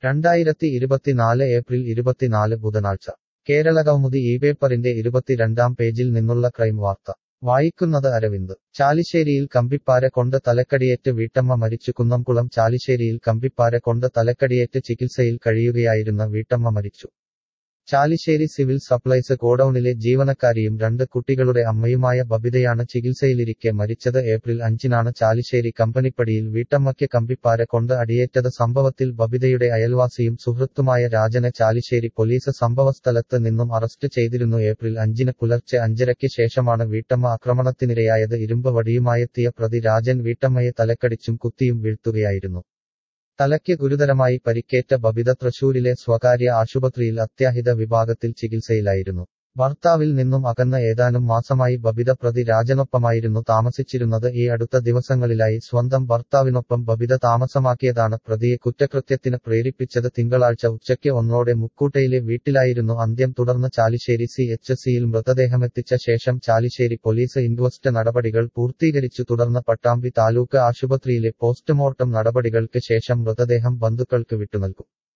രണ്ടായിരത്തി ഇരുപത്തിനാല് ഏപ്രിൽ ഇരുപത്തിനാല് ബുധനാഴ്ച കേരള കൗമുദി ഈ പേപ്പറിന്റെ ഇരുപത്തിരണ്ടാം പേജിൽ നിന്നുള്ള ക്രൈം വാർത്ത വായിക്കുന്നത് അരവിന്ദ് ചാലിശ്ശേരിയിൽ കമ്പിപ്പാര കൊണ്ട് തലക്കടിയേറ്റ് വീട്ടമ്മ മരിച്ചു കുന്നംകുളം ചാലിശ്ശേരിയിൽ കമ്പിപ്പാര കൊണ്ട് തലക്കടിയേറ്റ് ചികിത്സയിൽ കഴിയുകയായിരുന്ന വീട്ടമ്മ മരിച്ചു ചാലിശ്ശേരി സിവിൽ സപ്ലൈസ് ഗോഡൌണിലെ ജീവനക്കാരിയും രണ്ട് കുട്ടികളുടെ അമ്മയുമായ ബബിതയാണ് ചികിത്സയിലിരിക്കെ മരിച്ചത് ഏപ്രിൽ അഞ്ചിനാണ് ചാലിശ്ശേരി കമ്പനിപ്പടിയിൽ വീട്ടമ്മയ്ക്ക് കമ്പിപ്പാര കൊണ്ട് അടിയേറ്റത് സംഭവത്തിൽ ബബിതയുടെ അയൽവാസിയും സുഹൃത്തുമായ രാജനെ ചാലിശ്ശേരി പോലീസ് സംഭവസ്ഥലത്ത് നിന്നും അറസ്റ്റ് ചെയ്തിരുന്നു ഏപ്രിൽ അഞ്ചിന് പുലർച്ചെ അഞ്ചരയ്ക്ക് ശേഷമാണ് വീട്ടമ്മ ആക്രമണത്തിനിരയായത് ഇരുമ്പ് വടിയുമായെത്തിയ പ്രതി രാജൻ വീട്ടമ്മയെ തലക്കടിച്ചും കുത്തിയും വീഴ്ത്തുകയായിരുന്നു തലയ്ക്ക് ഗുരുതരമായി പരിക്കേറ്റ ബബിത തൃശൂരിലെ സ്വകാര്യ ആശുപത്രിയിൽ അത്യാഹിത വിഭാഗത്തിൽ ചികിത്സയിലായിരുന്നു ഭർത്താവിൽ നിന്നും അകന്ന ഏതാനും മാസമായി ബബിത പ്രതി രാജനൊപ്പമായിരുന്നു താമസിച്ചിരുന്നത് ഈ അടുത്ത ദിവസങ്ങളിലായി സ്വന്തം ഭർത്താവിനൊപ്പം ബബിത താമസമാക്കിയതാണ് പ്രതിയെ കുറ്റകൃത്യത്തിന് പ്രേരിപ്പിച്ചത് തിങ്കളാഴ്ച ഉച്ചയ്ക്ക് ഒന്നോടെ മുക്കൂട്ടയിലെ വീട്ടിലായിരുന്നു അന്ത്യം തുടർന്ന് ചാലിശ്ശേരി സി എച്ച് സിയിൽ മൃതദേഹമെത്തിച്ച ശേഷം ചാലിശ്ശേരി പോലീസ് ഇൻക്വസ്റ്റ് നടപടികൾ പൂർത്തീകരിച്ചു തുടർന്ന് പട്ടാമ്പി താലൂക്ക് ആശുപത്രിയിലെ പോസ്റ്റ്മോർട്ടം നടപടികൾക്ക് ശേഷം മൃതദേഹം ബന്ധുക്കൾക്ക് വിട്ടുനൽകും